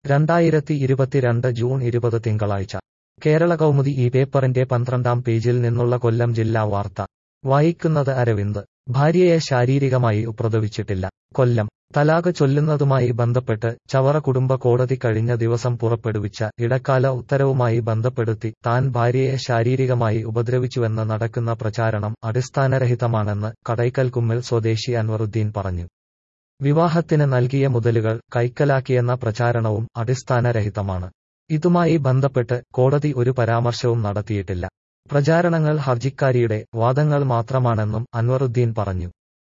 രണ്ടായിരത്തി ഇരുപത്തിരണ്ട് ജൂൺ ഇരുപത് തിങ്കളാഴ്ച കേരള കൗമുദി ഈ പേപ്പറിന്റെ പന്ത്രണ്ടാം പേജിൽ നിന്നുള്ള കൊല്ലം ജില്ലാ വാർത്ത വായിക്കുന്നത് അരവിന്ദ് ഭാര്യയെ ശാരീരികമായി ഉപദ്രവിച്ചിട്ടില്ല കൊല്ലം തലാഖ് ചൊല്ലുന്നതുമായി ബന്ധപ്പെട്ട് ചവറ കുടുംബ കോടതി കഴിഞ്ഞ ദിവസം പുറപ്പെടുവിച്ച ഇടക്കാല ഉത്തരവുമായി ബന്ധപ്പെടുത്തി താൻ ഭാര്യയെ ശാരീരികമായി ഉപദ്രവിച്ചുവെന്ന് നടക്കുന്ന പ്രചാരണം അടിസ്ഥാനരഹിതമാണെന്ന് കടയ്ക്കൽകുമ്മിൽ സ്വദേശി അൻവറുദ്ദീൻ പറഞ്ഞു വിവാഹത്തിന് നൽകിയ മുതലുകൾ കൈക്കലാക്കിയെന്ന പ്രചാരണവും അടിസ്ഥാനരഹിതമാണ് ഇതുമായി ബന്ധപ്പെട്ട് കോടതി ഒരു പരാമർശവും നടത്തിയിട്ടില്ല പ്രചാരണങ്ങൾ ഹർജിക്കാരിയുടെ വാദങ്ങൾ മാത്രമാണെന്നും അൻവറുദ്ദീൻ പറഞ്ഞു